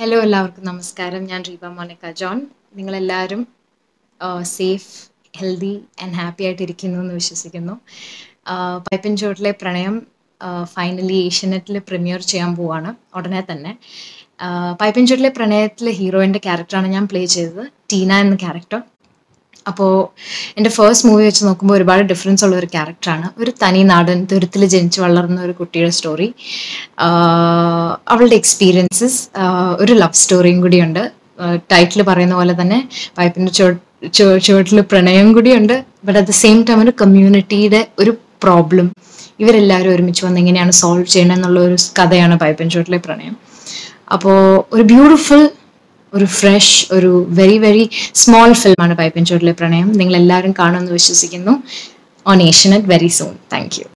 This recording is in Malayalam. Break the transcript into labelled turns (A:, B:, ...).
A: ഹലോ എല്ലാവർക്കും നമസ്കാരം ഞാൻ റീബ മോനിക്ക ജോൺ നിങ്ങളെല്ലാവരും സേഫ് ഹെൽത്തി ആൻഡ് ഹാപ്പി ആയിട്ടിരിക്കുന്നു എന്ന് വിശ്വസിക്കുന്നു പൈപ്പിൻ ചോട്ടിലെ പ്രണയം ഫൈനലി ഏഷ്യനെറ്റിൽ പ്രീമിയർ ചെയ്യാൻ പോവാണ് ഉടനെ തന്നെ പൈപ്പിൻ ചോട്ടിലെ പ്രണയത്തിലെ ഹീറോയിൻ്റെ ക്യാരക്ടറാണ് ഞാൻ പ്ലേ ചെയ്തത് ടീന എന്ന ക്യാരക്ടർ അപ്പോൾ എൻ്റെ ഫസ്റ്റ് മൂവി വെച്ച് നോക്കുമ്പോൾ ഒരുപാട് ഡിഫറൻസ് ഉള്ള ഒരു ക്യാരക്ടറാണ് ഒരു തനി നാടൻ തുരുത്തിൽ ജനിച്ച് വളർന്ന ഒരു കുട്ടിയുടെ സ്റ്റോറി അവളുടെ എക്സ്പീരിയൻസസ് ഒരു ലവ് സ്റ്റോറിയും കൂടിയുണ്ട് ടൈറ്റിൽ പറയുന്ന പോലെ തന്നെ പൈപ്പിൻ്റെ ചുവ ചുവട്ടിൽ പ്രണയം കൂടിയുണ്ട് but at the same time ഒരു കമ്മ്യൂണിറ്റിയുടെ ഒരു പ്രോബ്ലം ഇവരെല്ലാവരും ഒരുമിച്ച് വന്ന് എങ്ങനെയാണ് സോൾവ് ചെയ്യണം എന്നുള്ള ഒരു കഥയാണ് പൈപ്പിൻ ചുവട്ടിലെ പ്രണയം അപ്പോൾ ഒരു ബ്യൂട്ടിഫുൾ ഒരു ഫ്രഷ് ഒരു വെരി വെരി സ്മോൾ ഫിലിമാണ് പൈപ്പിൻ ചുവട്ടിലെ പ്രണയം നിങ്ങൾ എല്ലാവരും കാണുമെന്ന് വിശ്വസിക്കുന്നു on Asianet very soon thank U